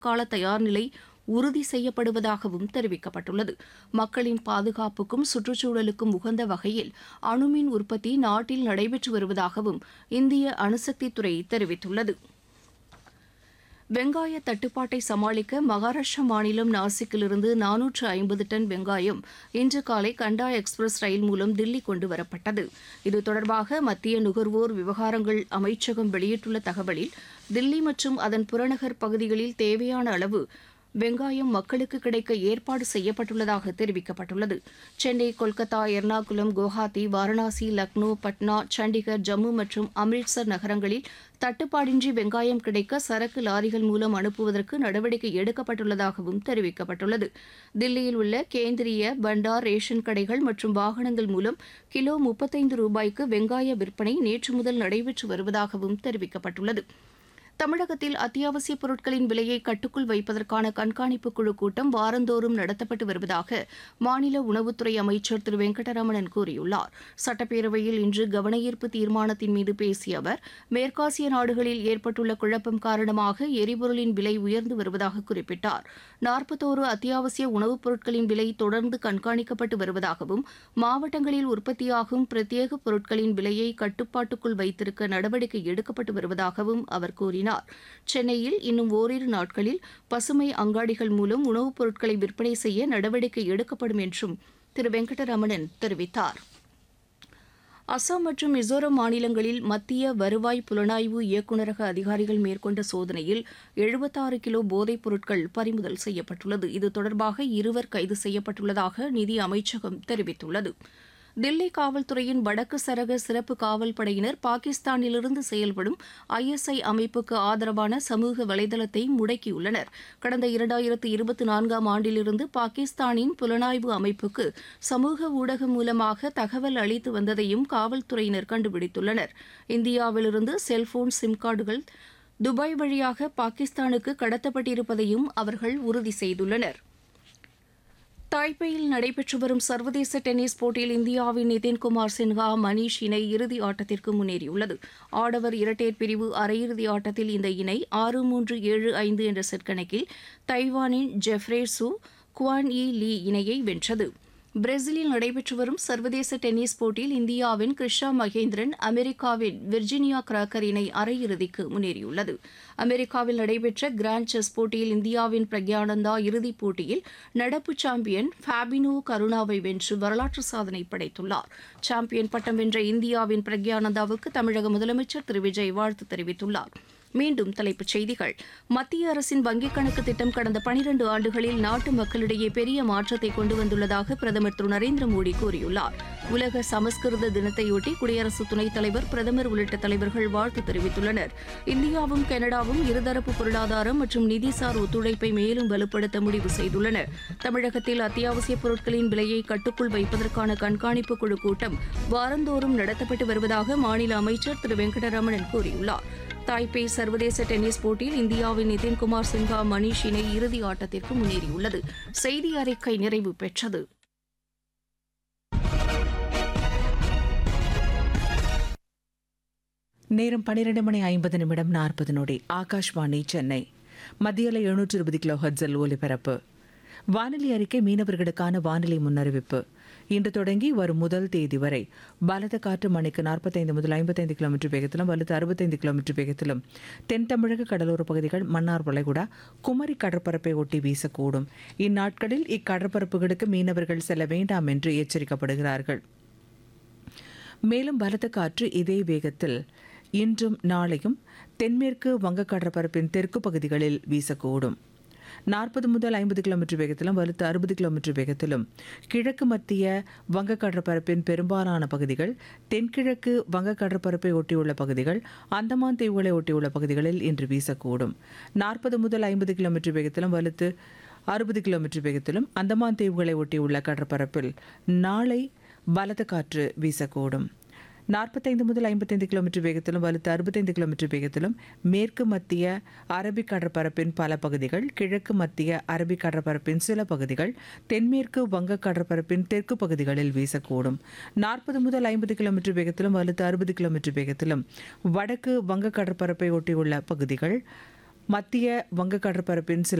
கால தயார் நிலை உறுதி செய்யப்படுவதாகவும் தெரிவிக்கப்பட்டுள்ளது மக்களின் பாதுகாப்புக்கும் சுற்றுச்சூழலுக்கும் உகந்த வகையில் அணுமின் உற்பத்தி நாட்டில் நடைபெற்று வருவதாகவும் இந்திய அணுசக்தித்துறை தெரிவித்துள்ளது வெங்காய தட்டுப்பாட்டை சமாளிக்க மகாராஷ்டிரா மாநிலம் நாசிக்கிலிருந்து நானூற்று ஐம்பது டன் வெங்காயம் இன்று காலை கண்டா எக்ஸ்பிரஸ் ரயில் மூலம் தில்லி கொண்டு வரப்பட்டது இது தொடர்பாக மத்திய நுகர்வோர் விவகாரங்கள் அமைச்சகம் வெளியிட்டுள்ள தகவலில் தில்லி மற்றும் அதன் புறநகர் பகுதிகளில் தேவையான அளவு வெங்காயம் மக்களுக்கு கிடைக்க ஏற்பாடு செய்யப்பட்டுள்ளதாக தெரிவிக்கப்பட்டுள்ளது சென்னை கொல்கத்தா எர்ணாகுளம் குவஹாத்தி வாரணாசி லக்னோ பட்னா சண்டிகர் ஜம்மு மற்றும் அம்ரிட்சர் நகரங்களில் தட்டுப்பாடின்றி வெங்காயம் கிடைக்க சரக்கு லாரிகள் மூலம் அனுப்புவதற்கு நடவடிக்கை எடுக்கப்பட்டுள்ளதாகவும் தெரிவிக்கப்பட்டுள்ளது தில்லியில் உள்ள கேந்திரிய பண்டார் ரேஷன் கடைகள் மற்றும் வாகனங்கள் மூலம் கிலோ முப்பத்தைந்து ரூபாய்க்கு வெங்காய விற்பனை நேற்று முதல் நடைபெற்று வருவதாகவும் தெரிவிக்கப்பட்டுள்ளது தமிழகத்தில் அத்தியாவசியப் பொருட்களின் விலையை கட்டுக்குள் வைப்பதற்கான கண்காணிப்பு குழு கூட்டம் வாரந்தோறும் நடத்தப்பட்டு வருவதாக மாநில உணவுத்துறை அமைச்சர் திரு வெங்கடரமணன் கூறியுள்ளார் சட்டப்பேரவையில் இன்று கவனஈர்ப்பு தீர்மானத்தின் மீது பேசிய அவர் மேற்காசிய நாடுகளில் ஏற்பட்டுள்ள குழப்பம் காரணமாக எரிபொருளின் விலை உயர்ந்து வருவதாக குறிப்பிட்டார் நாற்பத்தோரு அத்தியாவசிய உணவுப் பொருட்களின் விலை தொடர்ந்து கண்காணிக்கப்பட்டு வருவதாகவும் மாவட்டங்களில் உற்பத்தியாகும் பிரத்யேக பொருட்களின் விலையை கட்டுப்பாட்டுக்குள் வைத்திருக்க நடவடிக்கை எடுக்கப்பட்டு வருவதாகவும் அவர் கூறினார் சென்னையில் இன்னும் ஓரிரு நாட்களில் பசுமை அங்காடிகள் மூலம் உணவுப் பொருட்களை விற்பனை செய்ய நடவடிக்கை எடுக்கப்படும் என்றும் திரு வெங்கடரமணன் தெரிவித்தார் அசாம் மற்றும் மிசோரம் மாநிலங்களில் மத்திய வருவாய் புலனாய்வு இயக்குநரக அதிகாரிகள் மேற்கொண்ட சோதனையில் எழுபத்தாறு கிலோ போதைப் பொருட்கள் பறிமுதல் செய்யப்பட்டுள்ளது இது தொடர்பாக இருவர் கைது செய்யப்பட்டுள்ளதாக நிதி அமைச்சகம் தெரிவித்துள்ளது தில்லி காவல்துறையின் வடக்கு சரக சிறப்பு காவல் படையினர் பாகிஸ்தானிலிருந்து செயல்படும் ஐஎஸ்ஐ அமைப்புக்கு ஆதரவான சமூக வலைதளத்தை முடக்கியுள்ளனர் கடந்த இரண்டாயிரத்து இருபத்தி நான்காம் ஆண்டிலிருந்து பாகிஸ்தானின் புலனாய்வு அமைப்புக்கு சமூக ஊடகம் மூலமாக தகவல் அளித்து வந்ததையும் காவல்துறையினர் கண்டுபிடித்துள்ளனர் இந்தியாவிலிருந்து செல்போன் சிம் கார்டுகள் துபாய் வழியாக பாகிஸ்தானுக்கு கடத்தப்பட்டிருப்பதையும் அவர்கள் உறுதி செய்துள்ளனர் தாய்பேயில் நடைபெற்று வரும் சர்வதேச டென்னிஸ் போட்டியில் இந்தியாவின் நிதின்குமார் சின்ஹா மணீஷ் இணை இறுதி ஆட்டத்திற்கு முன்னேறியுள்ளது ஆடவர் இரட்டையர் பிரிவு அரையிறுதி ஆட்டத்தில் இந்த இணை ஆறு மூன்று ஏழு ஐந்து என்ற செட் கணக்கில் தைவானின் ஜெஃப்ரே சு குவான் இ லீ இணையை வென்றது பிரேசிலில் நடைபெற்று வரும் சர்வதேச டென்னிஸ் போட்டியில் இந்தியாவின் கிருஷா மகேந்திரன் அமெரிக்காவின் விர்ஜினியா கிராக்கர் இணை அரையிறுதிக்கு முன்னேறியுள்ளது அமெரிக்காவில் நடைபெற்ற கிராண்ட் செஸ் போட்டியில் இந்தியாவின் பிரக்யானந்தா இறுதிப் போட்டியில் நடப்பு சாம்பியன் ஃபேபினோ கருணாவை வென்று வரலாற்று சாதனை படைத்துள்ளார் சாம்பியன் பட்டம் வென்ற இந்தியாவின் பிரக்யானந்தாவுக்கு தமிழக முதலமைச்சர் திரு விஜய் வாழ்த்து தெரிவித்துள்ளார் மீண்டும் தலைப்புச் செய்திகள் மத்திய அரசின் வங்கிக் கணக்கு திட்டம் கடந்த பனிரண்டு ஆண்டுகளில் நாட்டு மக்களிடையே பெரிய மாற்றத்தை கொண்டு வந்துள்ளதாக பிரதமர் திரு நரேந்திர மோடி கூறியுள்ளார் உலக சமஸ்கிருத தினத்தையொட்டி குடியரசு துணைத் தலைவர் பிரதமர் உள்ளிட்ட தலைவர்கள் வாழ்த்து தெரிவித்துள்ளனர் இந்தியாவும் கனடாவும் இருதரப்பு பொருளாதாரம் மற்றும் நிதிசார் ஒத்துழைப்பை மேலும் வலுப்படுத்த முடிவு செய்துள்ளன தமிழகத்தில் அத்தியாவசிய பொருட்களின் விலையை கட்டுக்குள் வைப்பதற்கான கண்காணிப்பு குழு கூட்டம் வாரந்தோறும் நடத்தப்பட்டு வருவதாக மாநில அமைச்சர் திரு வெங்கடரமணன் கூறியுள்ளார் தாய்பே சர்வதேச டென்னிஸ் போட்டியில் இந்தியாவின் நிதின்குமார் சின்ஹா மணீஷ் இணை இறுதி ஆட்டத்திற்கு முன்னேறியுள்ளது செய்தி அறிக்கை நிறைவு பெற்றது நேரம் பன்னிரண்டு மணி ஐம்பது நிமிடம் நாற்பது நொடி ஆகாஷ்வாணி சென்னை மத்தியில் எழுநூற்று இருபது கிலோ ஹர்ட்ஸில் ஒலிபரப்பு வானிலை அறிக்கை மீனவர்களுக்கான வானிலை முன்னறிவிப்பு இன்று தொடங்கி வரும் முதல் தேதி வரை பலத்த காற்று மணிக்கு நாற்பத்தைந்து முதல் ஐம்பத்தைந்து கிலோமீட்டர் வேகத்திலும் வலுத்து அறுபத்தைந்து கிலோமீட்டர் வேகத்திலும் தென் தமிழக கடலோர பகுதிகள் மன்னார் வளைகுடா குமரி கடற்பரப்பை ஒட்டி வீசக்கூடும் இந்நாட்களில் இக்கடற்பரப்புகளுக்கு மீனவர்கள் செல்ல வேண்டாம் என்று எச்சரிக்கப்படுகிறார்கள் மேலும் பலத்த காற்று இதே வேகத்தில் இன்றும் நாளையும் தென்மேற்கு வங்கக்கடற்பரப்பின் தெற்கு பகுதிகளில் வீசக்கூடும் நாற்பது முதல் ஐம்பது கிலோமீட்டர் வேகத்திலும் வலுத்து அறுபது கிலோமீட்டர் வேகத்திலும் கிழக்கு மத்திய வங்கக்கடற்பரப்பின் பெரும்பாலான பகுதிகள் தென்கிழக்கு வங்கக்கடற்பரப்பை ஒட்டியுள்ள பகுதிகள் அந்தமான் தீவுகளை ஒட்டியுள்ள பகுதிகளில் இன்று வீசக்கூடும் நாற்பது முதல் ஐம்பது கிலோமீட்டர் வேகத்திலும் வலுத்து அறுபது கிலோமீட்டர் வேகத்திலும் அந்தமான் தீவுகளை ஒட்டியுள்ள கடற்பரப்பில் நாளை பலத்த காற்று வீசக்கூடும் நாற்பத்தைந்து முதல் ஐம்பத்தைந்து கிலோமீட்டர் வேகத்திலும் வலுத்து அறுபத்தைந்து கிலோமீட்டர் வேகத்திலும் மேற்கு மத்திய அரபிக் கடற்பரப்பின் பல பகுதிகள் கிழக்கு மத்திய அரபிக் கடற்பரப்பின் சில பகுதிகள் தென்மேற்கு வங்க கடற்பரப்பின் தெற்கு பகுதிகளில் வீசக்கூடும் நாற்பது முதல் ஐம்பது கிலோமீட்டர் வேகத்திலும் வலுத்து அறுபது கிலோமீட்டர் வேகத்திலும் வடக்கு வங்க கடற்பரப்பை ஒட்டியுள்ள பகுதிகள் மத்திய வங்கக்கடற்பரப்பின் சில